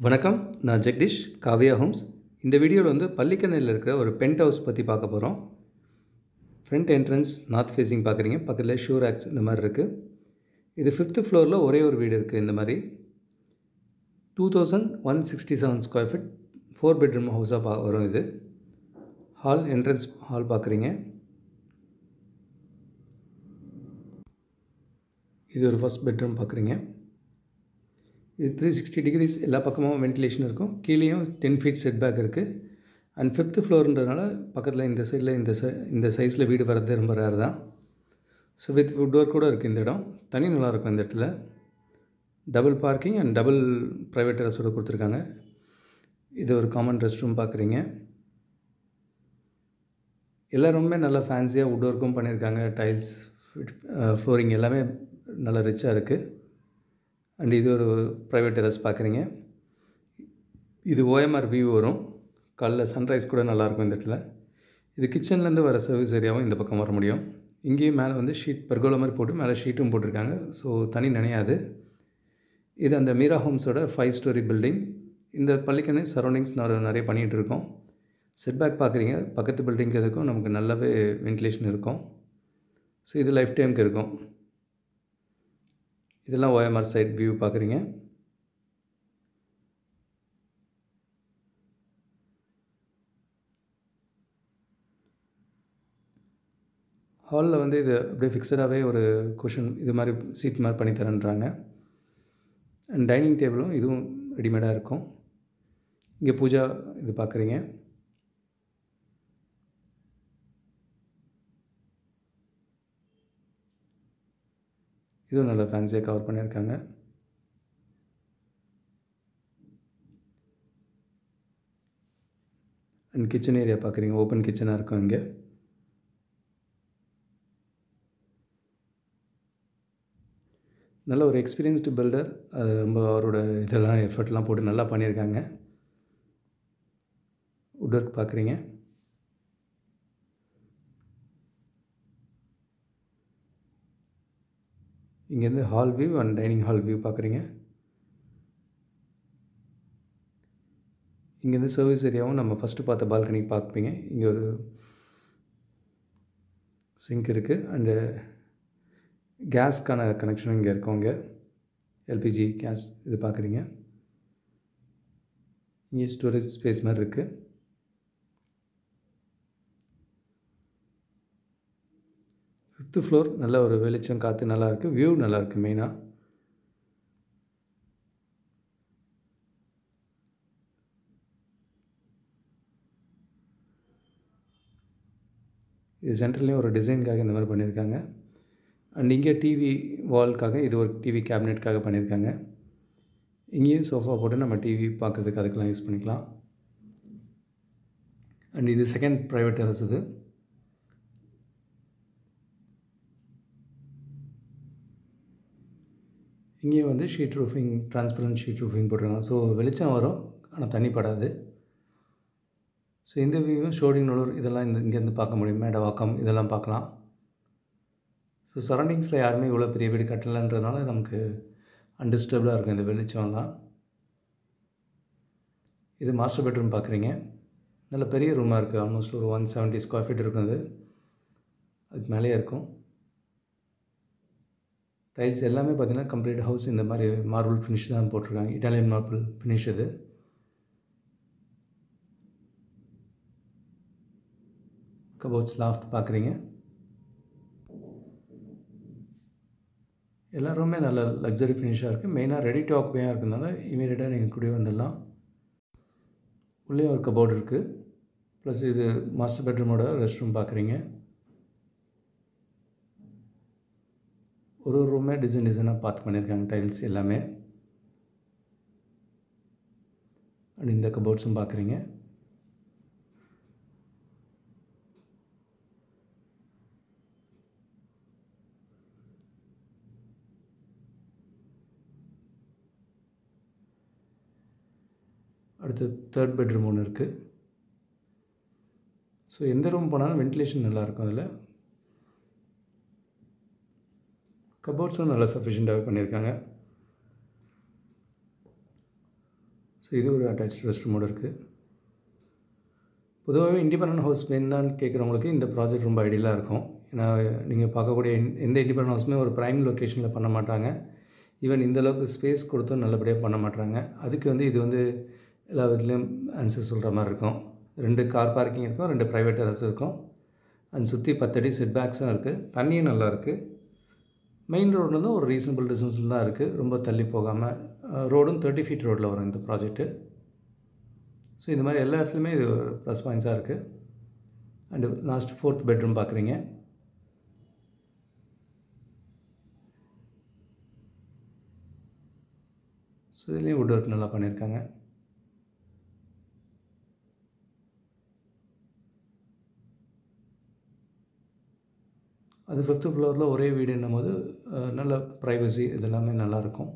வணக்கம் நான் ஜெகதீஷ் காவியா ஹோம்ஸ் இந்த வீடியோவில் வந்து பள்ளிக்கண்ணையில் இருக்கிற ஒரு பென்ட் ஹவுஸ் பற்றி பார்க்க போகிறோம் ஃப்ரண்ட் என்ட்ரன்ஸ் நார்த் ஃபேஸிங் பார்க்குறீங்க பக்கத்தில் ஷூர் ஆக்ஸ் இந்த மாதிரி இருக்குது இது ஃபிஃப்த்து ஃப்ளோரில் ஒரே ஒரு வீடு இருக்குது இந்த மாதிரி two thousand one sixty seven square feet four bedroom ஹவுஸாக பா வரும் இது ஹால் என்ட்ரன்ஸ் ஹால் பார்க்குறீங்க இது ஒரு ஃபஸ்ட் பெட்ரூம் பார்க்குறீங்க இது த்ரீ சிக்ஸ்டி டிகிரிஸ் எல்லா பக்கமும் வென்டிலேஷன் இருக்கும் கீழேயும் டென் ஃபீட் செட் பேக் இருக்குது அண்ட் ஃபிஃப்த்து ஃப்ளோர்ன்றதுனால பக்கத்தில் இந்த சைடில் இந்த சை இந்த சைஸில் வீடு வர்றது ரொம்ப ரேர் தான் ஸோ வித் வுட் ஒர்க் கூட இருக்குது இந்த இடம் தனி நல்லாயிருக்கும் இந்த இடத்துல double parking and double private டெரஸோடு கொடுத்துருக்காங்க இது ஒரு காமன் ரெஸ்ட் ரூம் பார்க்குறீங்க எல்லா ரூமுமே நல்லா ஃபேன்சியாக வுட் ஒர்க்கும் பண்ணியிருக்காங்க டைல்ஸ் ஃப்ளோரிங் எல்லாமே நல்லா ரிச்சாக இருக்குது அண்ட் இது ஒரு ப்ரைவேட் டெரஸ் பார்க்குறீங்க இது ஓஎம்ஆர் வியூ வரும் காலைல சன்ரைஸ் கூட நல்லாயிருக்கும் இந்த இடத்துல இது கிச்சன்லேருந்து வர சர்வீஸ் ஏரியாவும் இந்த பக்கம் வர முடியும் இங்கேயும் மேலே வந்து ஷீட் பெர்கோலா மாதிரி போட்டு மேலே ஷீட்டும் போட்டிருக்காங்க ஸோ தனி நினையாது இது அந்த மீரா ஹோம்ஸோட ஃபைவ் ஸ்டோரி பில்டிங் இந்த பள்ளிக்கணை சரௌண்டிங்ஸ் நான் நிறைய பண்ணிகிட்டு இருக்கோம் செட்பேக் பார்க்குறீங்க பக்கத்து பில்டிங்க்கு இதுக்கும் நமக்கு நல்லாவே வென்டிலேஷன் இருக்கும் ஸோ இது லைஃப் டைமுக்கு இருக்கும் இதெல்லாம் ஓஎம்ஆர் சைட் வியூ பார்க்குறீங்க ஹாலில் வந்து இது அப்படியே ஃபிக்ஸடாகவே ஒரு குஷன் இது மாதிரி சீட் மாதிரி பண்ணி தரேன்றாங்க அண்ட் டைனிங் டேபிளும் இதுவும் ரெடிமேடாக இருக்கும் இங்கே பூஜா இது பார்க்குறீங்க இதுவும் நல்லா ஃபேன்சியாக கவர் பண்ணியிருக்காங்க அண்ட் கிச்சன் ஏரியா பார்க்குறீங்க ஓப்பன் கிச்சனாக இருக்கும் இங்கே நல்ல ஒரு எக்ஸ்பீரியன்ஸ்டு பில்டர் அது ரொம்ப அவரோட இதெல்லாம் எஃபர்ட்லாம் போட்டு நல்லா பண்ணியிருக்காங்க வுட் ஒர்க் பார்க்குறீங்க இங்கேருந்து hall view and dining hall view பார்க்குறீங்க இங்கேருந்து சர்வீஸ் ஏரியாவும் நம்ம ஃபஸ்ட்டு பார்த்த பால்கனி பார்ப்பீங்க இங்கே ஒரு சிங்க் இருக்குது அண்டு கேஸ்க்கான கனெக்ஷனும் இங்கே இருக்கும் இங்கே எல்பிஜி கேஸ் இது பார்க்குறீங்க இங்கே ஸ்டோரேஜ் ஸ்பேஸ் மாதிரி இருக்குது ஃபிஃப்த்து ஃப்ளோர் நல்ல ஒரு வெளிச்சம் காற்று நல்லாயிருக்கு வியூ நல்லாயிருக்கு மெயினாக இது சென்டர்லேயும் ஒரு டிசைனுக்காக இந்த மாதிரி பண்ணியிருக்காங்க அண்ட் இங்கே டிவி வால்க்காக இது ஒரு டிவி கேபினெட்காக பண்ணியிருக்காங்க இங்கேயும் சோஃபா போட்டு நம்ம டிவி பார்க்குறதுக்கு அதுக்கெலாம் யூஸ் பண்ணிக்கலாம் அண்ட் இது செகண்ட் ப்ரைவேட் டெரஸ் இது இங்கேயும் வந்து sheet roofing transparent sheet roofing போட்டிருக்காங்க ஸோ வெளிச்சம் வரும் ஆனால் தண்ணி படாது ஸோ இந்த வியூவும் ஷோடிங் நூலூர் இதெல்லாம் இந்த இங்கேருந்து பார்க்க முடியும் மேடவாக்கம் இதெல்லாம் பார்க்கலாம் ஸோ சரௌண்டிங்ஸில் யாருமே இவ்வளோ பெரிய வீடு கட்டலைன்றதுனால நமக்கு அன்டிஸ்டர்ப்டாக இருக்கும் இந்த வெளிச்சம்லாம் இது மாஸ்டர் பெட்ரூம் பார்க்குறீங்க நல்ல பெரிய ரூமாக இருக்குது ஆல்மோஸ்ட் ஒரு ஒன் செவன்ட்டி ஸ்கொயர் ஃபீட் இருக்கும் அது அதுக்கு மேலேயே இருக்கும் டைல்ஸ் எல்லாமே பார்த்திங்கன்னா கம்ப்ளீட் ஹவுஸ் இந்த மாதிரி மார்பிள் ஃபினிஷ் தான் போட்டிருக்காங்க இட்டாலியன் மார்பிள் ஃபினிஷ் இது கபோர்ட்ஸ் லாஃப்ட் பார்க்குறீங்க எல்லா ரூமே நல்ல லக்ஸரி ஃபினிஷாக இருக்குது மெயினாக ரெடி டு ஆக்குபையாக இருக்கிறதுனால இமீடியட்டாக நீங்கள் கூடயே வந்துடலாம் உள்ளே ஒரு கபோர்டு இருக்குது ப்ளஸ் இது மாஸ்டர் பெட்ரூமோட ரெஸ்ட் ரூம் பார்க்குறீங்க ஒரு ஒரு ரூமே டிசைன் டிசைனாக பார்த்து பண்ணியிருக்காங்க டைல்ஸ் எல்லாமே அண்ட் இந்த கபோர்ட்ஸும் பார்க்குறீங்க அடுத்து தேர்ட் பெட்ரூம் ஒன்று இருக்குது ஸோ எந்த ரூம் போனாலும் வென்டிலேஷன் நல்லாயிருக்கும் அதில் கபோர்ட்ஸும் நல்லா சஃபிஷியண்ட்டாகவே பண்ணியிருக்காங்க ஸோ இது ஒரு அட்டாச் ரெஸ்ட் ரூமோடு இருக்குது பொதுவாகவே இண்டிபெண்டன்ட் ஹவுஸ் வேணுதான்னு கேட்குறவங்களுக்கு இந்த ப்ராஜெக்ட் ரொம்ப ஐடியலாக இருக்கும் ஏன்னா நீங்கள் பார்க்கக்கூடிய எந்த- எந்த இண்டிபெண்டன்ட் ஹவுஸுமே ஒரு ப்ரைம் லொக்கேஷனில் பண்ண மாட்டாங்க ஈவன் இந்த அளவுக்கு ஸ்பேஸ் கொடுத்தும் நல்லபடியாக பண்ண மாட்டாங்க அதுக்கு வந்து இது வந்து எல்லா விதத்துலேயும் ஆன்சர் சொல்கிற மாதிரி இருக்கும் ரெண்டு கார் பார்க்கிங் இருக்கும் ரெண்டு ப்ரைவேட் டெரஸ் இருக்கும் அண்ட் சுற்றி பத்தடி செட் பேக்ஸும் இருக்குது தண்ணியும் நல்லா இருக்குது மெயின் ரோட்லேருந்து ஒரு ரீசனபிள் டிஸ்டன்ஸில் தான் இருக்குது ரொம்ப தள்ளி போகாமல் ரோடும் தேர்ட்டி ஃபீட் ரோட்டில் வரும் இந்த ப்ராஜெக்ட்டு ஸோ இந்த மாதிரி எல்லா இடத்துலையுமே இது ஒரு ப்ளஸ் பாயிண்ட்ஸாக இருக்குது அண்டு லாஸ்ட் ஃபோர்த் பெட்ரூம் பார்க்குறீங்க ஸோ இதுலேயும் வுட் ஒர்க் நல்லா பண்ணியிருக்காங்க அது ஃபிஃப்த்து ஃப்ளோரில் ஒரே வீடுன்னும் போது அஹ், நல்ல ப்ரைவசி இதெல்லாமே நல்லாயிருக்கும்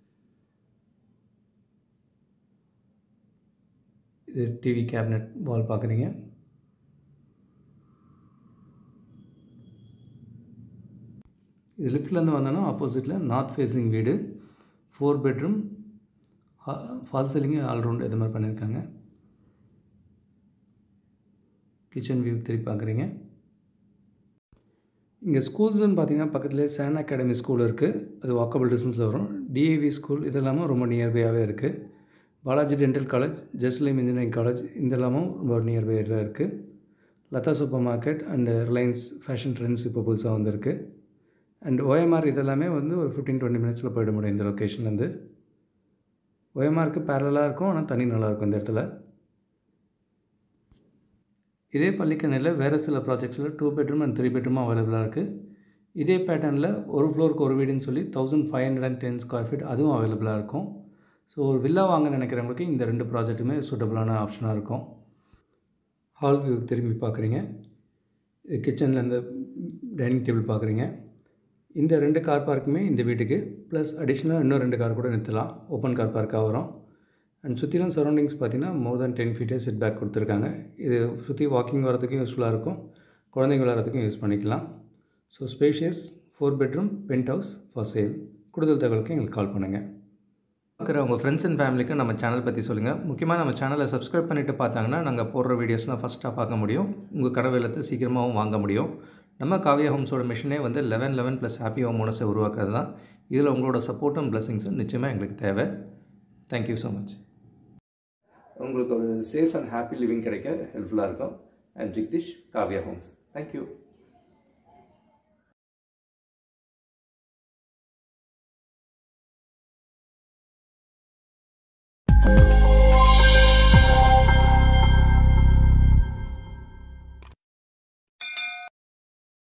இது டிவி கேபினட் வால் பார்க்குறீங்க இது லிஃப்ட்லேருந்து வந்தோன்னா ஆப்போசிட்டில் நார்த் ஃபேஸிங் வீடு four bedroom false ceiling all round இது மாதிரி பண்ணியிருக்காங்க கிச்சன் வியூ திருப்பி பார்க்குறீங்க இங்கே ஸ்கூல்ஸ்னு பார்த்தீங்கன்னா பக்கத்துலேயே சேன் அகாடமி ஸ்கூல் இருக்குது அது வாக்கபிள் டிஸ்டன்ஸில் வரும் டிஏவி ஸ்கூல் இதெல்லாமும் ரொம்ப நியர்பையாகவே இருக்குது பாலாஜி டென்டல் காலேஜ் ஜெஸ்லிம் இன்ஜினியரிங் காலேஜ் இதெல்லாமும் ரொம்ப நியர்பையில் இருக்குது Latha super market and Reliance fashion trends இப்போ புதுசாக வந்திருக்கு அண்ட் ஓஎம்ஆர் இதெல்லாமே வந்து ஒரு ஃபிஃப்டீன் டுவெண்ட்டி மினிட்ஸில் போயிட முடியும் இந்த லொக்கேஷன்லேருந்து ஓஎம்ஆருக்கு பேரலாக இருக்கும் ஆனால் தண்ணி நல்லாயிருக்கும் இந்த இடத்துல இதே பள்ளிக்கணையில் வேறு சில ப்ராஜெக்ட்ஸில் டூ பெட்ரூம் அண்ட் த்ரீ பெட்ரூமும் அவைலபிளாக இருக்குது இதே பேட்டர்னில் ஒரு ஃப்ளோருக்கு ஒரு வீடுன்னு சொல்லி thousand five hundred and ten square feet அதுவும் அவைலபிளாக இருக்கும் ஸோ ஒரு வில்லா வாங்க நினைக்கிறவங்களுக்கு இந்த ரெண்டு ப்ராஜெக்ட்டுமே சூட்டபுளான ஆப்ஷனாக இருக்கும் ஹால் வியூ திரும்பி பார்க்குறீங்க கிச்சனில் இந்த டைனிங் டேபிள் பார்க்குறீங்க இந்த ரெண்டு கார் பார்க்குமே இந்த வீட்டுக்கு ப்ளஸ் அடிஷ்னலாக இன்னும் ரெண்டு கார் கூட நிறுத்தலாம் ஓப்பன் கார் பார்க்காக வரும் அண்ட் சுற்றிலும் சரௌண்டிங்ஸ் பார்த்தீங்கன்னா மோர் தென் டென் ஃபீட்டே செட் பேக் கொடுத்துருக்காங்க இது சுற்றி வாக்கிங் வரதுக்கும் யூஸ்ஃபுல்லாக இருக்கும் குழந்தைங்க விளையாடுறதுக்கும் யூஸ் பண்ணிக்கலாம் so spacious four bedroom penthouse for sale கூடுதல் தகவலுக்கு எங்களுக்கு கால் பண்ணுங்கள் பார்க்குற உங்கள் ஃப்ரெண்ட்ஸ் அண்ட் ஃபேமிலிக்கு நம்ம சேனல் பற்றி சொல்லுங்கள் முக்கியமாக நம்ம சேனலை சப்ஸ்கிரைப் பண்ணிவிட்டு பார்த்தாங்கன்னா நாங்கள் போடுற வீடியோஸ்லாம் ஃபஸ்ட்டாக பார்க்க முடியும் உங்கள் கடை வெள்ளத்தை சீக்கிரமாகவும் வாங்க முடியும் நம்ம காவியா ஹோம்ஸோட மிஷனே வந்து eleven eleven plus happy home ஓனஸை உருவாக்குறது தான் இதில் உங்களோட சப்போர்ட்டும் பிளஸிங்ஸும் நிச்சயமாக எங்களுக்கு தேவை தேங்க்யூ ஸோ மச் உங்களுக்கு ஒரு சேஃப் அண்ட் ஹாப்பி லிவிங் கிடைக்க ஹெல்ப்ஃபுல்லாக இருக்கும் and Jagdish Kavya homes thank you